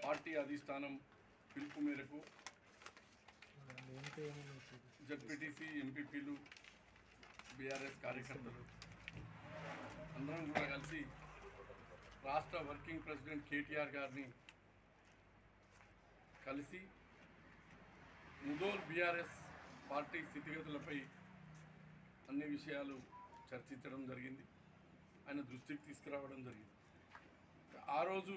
Party అధిష్టానం పిలుపు మేరకు జడ్పీటీసీ ఎంపీపీలు బీఆర్ఎస్ కార్యకర్తలు అందరం కూడా కలిసి రాష్ట్ర వర్కింగ్ ప్రెసిడెంట్ కేటీఆర్ గారిని కలిసి ముదోల్ బీఆర్ఎస్ పార్టీ స్థితిగతులపై అన్ని విషయాలు చర్చించడం జరిగింది ఆయన దృష్టికి తీసుకురావడం జరిగింది ఆ రోజు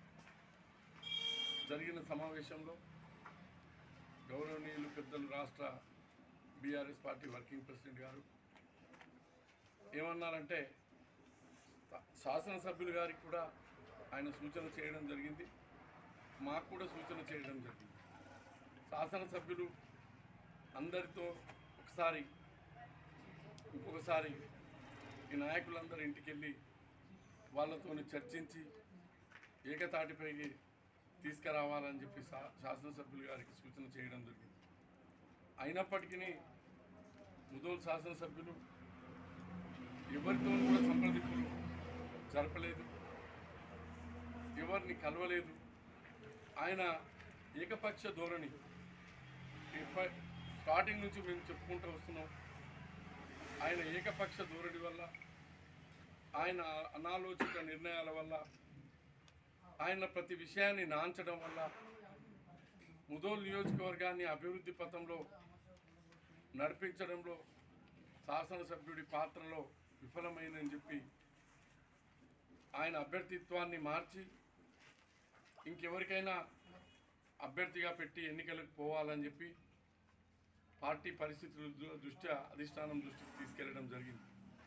జరిగిన సమావేశంలో గౌరవనీయులు పెద్దలు రాష్ట్ర బీఆర్ఎస్ పార్టీ వర్కింగ్ ప్రెసిడెంట్ గారు ఏమన్నారంటే శాసనసభ్యులు గారికి కూడా ఆయన సూచన చేయడం జరిగింది మాకు కూడా సూచన చేయడం జరిగింది శాసనసభ్యులు అందరితో ఒకసారి ఇంకొకసారి ఈ నాయకులందరూ ఇంటికి వెళ్ళి వాళ్ళతో చర్చించి ఏకతాటిపైకి తీసుకురావాలని చెప్పి శా శాసనసభ్యులు గారికి సూచన చేయడం జరిగింది అయినప్పటికీ ముదోలు శాసనసభ్యులు ఎవరితో కూడా సంప్రదింపులు జరపలేదు ఎవరిని కలవలేదు ఆయన ఏకపక్ష ధోరణి ఎప్ప- స్టార్టింగ్ నుంచి మేము చెప్పుకుంటూ వస్తున్నాం ఆయన ఏకపక్ష ధోరణి వల్ల ఆయన అనాలోచిత నిర్ణయాల వల్ల ఆయన ప్రతి విషయాన్ని నాంచడం వల్ల ముదోల్ నియోజకవర్గాన్ని అభివృద్ధి పథంలో నడిపించడంలో శాసనసభ్యుడి పాత్రలో విఫలమైందని చెప్పి ఆయన అభ్యర్థిత్వాన్ని మార్చి ఇంకెవరికైనా అభ్యర్థిగా పెట్టి ఎన్నికలకు పోవాలని చెప్పి పార్టీ పరిస్థితుల దృ- దృష్ట్యా అధిష్టానం దృష్టికి తీసుకెళ్లడం జరిగింది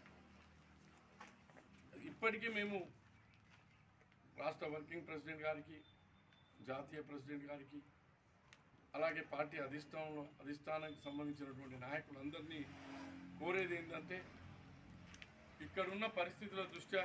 ఇప్పటికీ మేము రాష్ట్ర వర్కింగ్ ప్రెసిడెంట్ గారికి జాతీయ ప్రెసిడెంట్ గారికి అలాగే పార్టీ అధిష్టానంలో అధిష్టానానికి సంబంధించినటువంటి నాయకులందరినీ కోరేది ఏంటంటే ఇక్కడున్న పరిస్థితుల దృష్ట్యా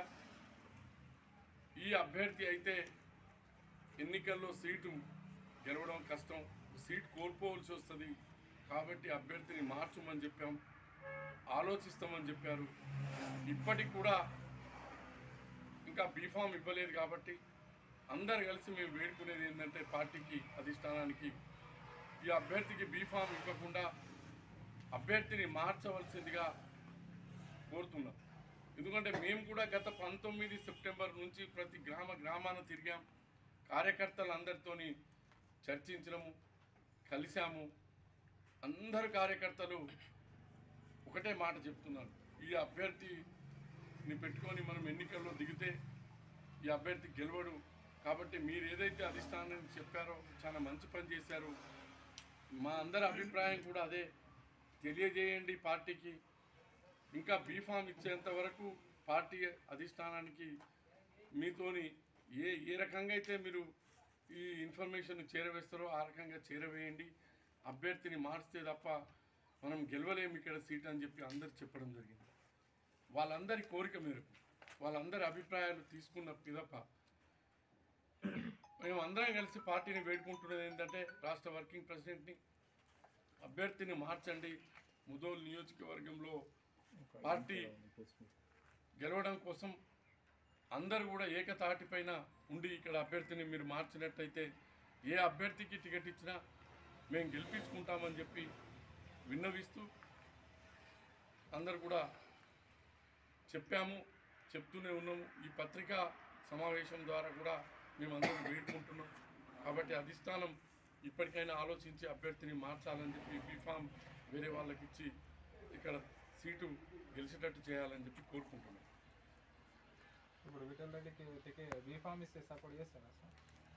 ఈ అభ్యర్థి అయితే ఎన్నికల్లో సీటు గెలవడం కష్టం సీట్ కోల్పోవలసి వస్తుంది కాబట్టి అభ్యర్థిని మార్చమని చెప్పాం ఆలోచిస్తామని చెప్పారు ఇప్పటికి కూడా ఇంకా బీఫామ్ ఇవ్వలేదు కాబట్టి అందరు కలిసి మేము వేడుకునేది ఏంటంటే పార్టీకి అధిష్టానానికి ఈ అభ్యర్థికి బీఫామ్ ఇవ్వకుండా అభ్యర్థిని మార్చవలసిందిగా కోరుతున్నాం ఎందుకంటే మేము కూడా గత పంతొమ్మిది సెప్టెంబర్ నుంచి ప్రతి గ్రామ గ్రామాన తిరిగాం కార్యకర్తలందరితోని చర్చించడము కలిశాము అందరు కార్యకర్తలు ఒకటే మాట చెప్తున్నారు ఈ అభ్యర్థిని పెట్టుకొని మనం ఎన్నికల్లో దిగితే ఈ అభ్యర్థి గెలవడు కాబట్టి మీరు ఏదైతే అధిష్టానం చెప్పారో చాలా మంచి పని చేశారు మా అందరి అభిప్రాయం కూడా అదే తెలియజేయండి పార్టీకి ఇంకా బీఫామ్ ఇచ్చేంత వరకు పార్టీ అధిష్టానానికి మీతోని ఏ ఏ రకంగా అయితే మీరు ఈ ఇన్ఫర్మేషన్ చేరవేస్తారో ఆ రకంగా చేరవేయండి అభ్యర్థిని మార్చితే తప్ప మనం గెలవలేము ఇక్కడ సీట్ అని చెప్పి అందరు చెప్పడం జరిగింది వాళ్ళందరి కోరిక మేరకు వాళ్ళందరి అభిప్రాయాలు తీసుకున్న పిదప మేము అందరం కలిసి పార్టీని వేడుకుంటున్నది ఏంటంటే రాష్ట్ర వర్కింగ్ ప్రెసిడెంట్ని అభ్యర్థిని మార్చండి ముదోల్ నియోజకవర్గంలో పార్టీ గెలవడం కోసం అందరూ కూడా ఏకతాటిపైన ఉండి ఇక్కడ అభ్యర్థిని మీరు మార్చినట్టయితే ఏ అభ్యర్థికి టికెట్ ఇచ్చినా మేము గెలిపించుకుంటామని చెప్పి విన్నవిస్తూ అందరు కూడా చెప్పాము చెప్తూనే ఉన్నాము ఈ పత్రికా సమావేశం ద్వారా కూడా మేము అందరం వేడుకుంటున్నాం కాబట్టి అధిష్టానం ఇప్పటికైనా ఆలోచించి అభ్యర్థిని మార్చాలని చెప్పి బీఫామ్ వేరే వాళ్ళకి ఇచ్చి ఇక్కడ సీటు గెలిచేటట్టు చేయాలని చెప్పి కోరుకుంటున్నాం ఇప్పుడు విఠల్ రెడ్డికి టికెట్ బీఫామ్ ఇస్తే సపోర్ట్ చేస్తారా సార్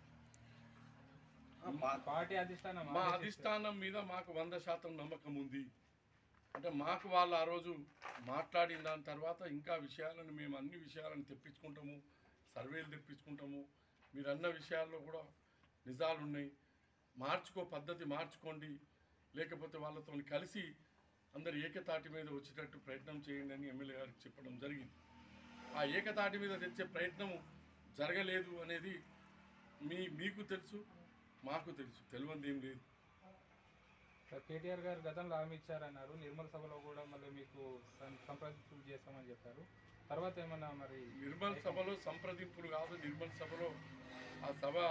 పార్టీ అధిష్టానం మా ఆదేశిస్తే- అధిష్టానం మీద మాకు వంద శాతం నమ్మకం ఉంది అంటే మాకు వాళ్ళు ఆ రోజు మాట్లాడిన దాని తర్వాత ఇంకా విషయాలను మేము అన్ని విషయాలను తెప్పించుకుంటాము సర్వేలు తెప్పించుకుంటాము మీరు అన్న విషయాల్లో కూడా నిజాలు ఉన్నాయి మార్చుకో పద్ధతి మార్చుకోండి లేకపోతే వాళ్ళతో కలిసి అందరు ఏకతాటి మీద వచ్చేటట్టు ప్రయత్నం చేయండి అని ఎమ్మెల్యే గారికి చెప్పడం జరిగింది ఆ ఏకతాటి మీద తెచ్చే ప్రయత్నము జరగలేదు అనేది మీ మీకు తెలుసు మాకు తెలుసు తెలియంది ఏం లేదు సార్ కేటీఆర్ గారు గతంలో హామీ ఇచ్చారన్నారు నిర్మల్ సభలో కూడా మళ్ళీ మీకు సం- సంప్రదింపులు చేస్తామని చెప్పారు తర్వాత ఏమన్నా మరి నిర్మల్ సభలో సంప్రదింపులు కాదు నిర్మల్ సభలో ఆ సభ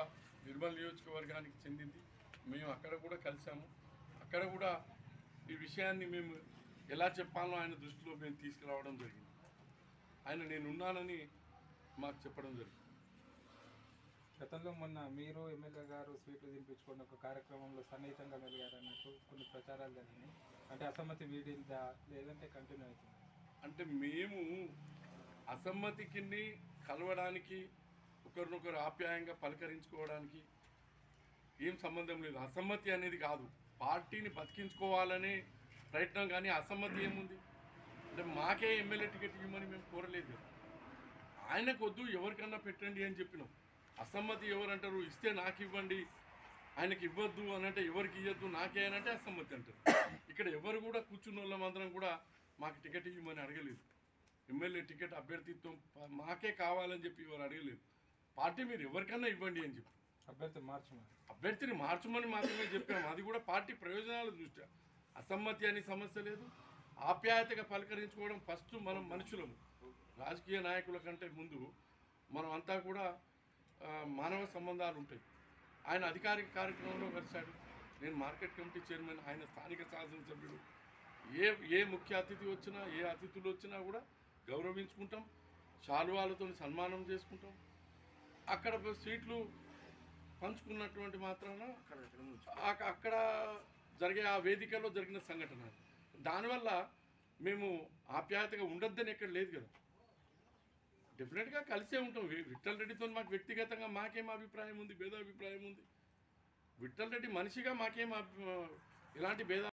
నిర్మల్ నియోజకవర్గానికి చెందింది మేము అక్కడ కూడా కలిసాము అక్కడ కూడా ఈ విషయాన్ని మేము ఎలా చెప్పాలో ఆయన దృష్టిలో మేము తీసుకురావడం జరిగింది ఆయన నేనున్నానని మాకు చెప్పడం జరిగింది గతంలో మొన్న మీరు ఎమ్మెల్యే గారు స్వీట్లు తినిపించుకున్న ఒక కార్యక్రమంలో సన్నిహితంగా మెలిగారు అన్నట్టు కొన్ని ప్రచారాలు జరిగినాయి అంటే అసమ్మతి వీడిందా లేదంటే కంటిన్యూ అవుతుంది అంటే మేము అసమ్మతికి కలవడానికి ఒకరినొకరు ఆప్యాయంగా పలకరించుకోవడానికి ఏం సంబంధం లేదు అసమ్మతి అనేది కాదు పార్టీని బతికించుకోవాలనే ప్రయత్నం కానీ అసమ్మతి ఏముంది అంటే మాకే ఎమ్మెల్యే టికెట్ ఇవ్వమని మేము కోరలేదు కదా ఆయనకు వద్దు ఎవరికన్నా పెట్టండి అని చెప్పినాం అసమ్మతి ఎవరంటారు ఇస్తే నాకు ఇవ్వండి ఆయనకి ఇవ్వద్దు అని అంటే ఎవరికి ఇవ్వద్దు నాకే అని అంటే అసమ్మతి అంటారు ఇక్కడ ఎవరు కూడా కూర్చున్న వాళ్ళమందరం కూడా మాకు టికెట్ ఇవ్వమని అడగలేదు ఎమ్మెల్యే టికెట్ అభ్యర్థిత్వం ప- మాకే కావాలని చెప్పి ఎవరు అడగలేదు పార్టీ మీరు ఎవరికన్నా ఇవ్వండి అని చెప్పి అభ్యర్థి మార్చమని అభ్యర్థిని మార్చమని మాత్రమే చెప్పాము అది కూడా పార్టీ ప్రయోజనాల దృష్ట్యా అసమ్మతి అనే సమస్య లేదు ఆప్యాయతగా పలకరించుకోవడం ఫస్ట్ మనం మనుషులము రాజకీయ నాయకుల కంటే ముందు మనం అంతా కూడా ఆ, మానవ సంబంధాలు ఉంటాయి ఆయన అధికారిక కార్యక్రమంలో కలిశాడు నేను మార్కెట్ కమిటీ చైర్మన్ ఆయన స్థానిక శాసనసభ్యుడు ఏ ఏ ముఖ్య అతిథి వచ్చినా ఏ అతిథులు వచ్చినా కూడా గౌరవించుకుంటాం శాలువాలతో సన్మానం చేసుకుంటాం అక్కడ సీట్లు పంచుకున్నటువంటి మాత్రాన ఆ- అక్కడ జరిగే ఆ వేదికలో జరిగిన సంఘటన అది. దానివల్ల మేము ఆప్యాయతగా ఉండొద్దని ఎక్కడ లేదు కదా డెఫినెట్గా కలిసే ఉంటాం వి- విఠల్ రెడ్డితో మాకు వ్యక్తిగతంగా మాకేం అభిప్రాయం ఉంది భేదాభిప్రాయం ఉంది విఠల్ రెడ్డి మనిషిగా మాకేం అభి- ఎలాంటి భేద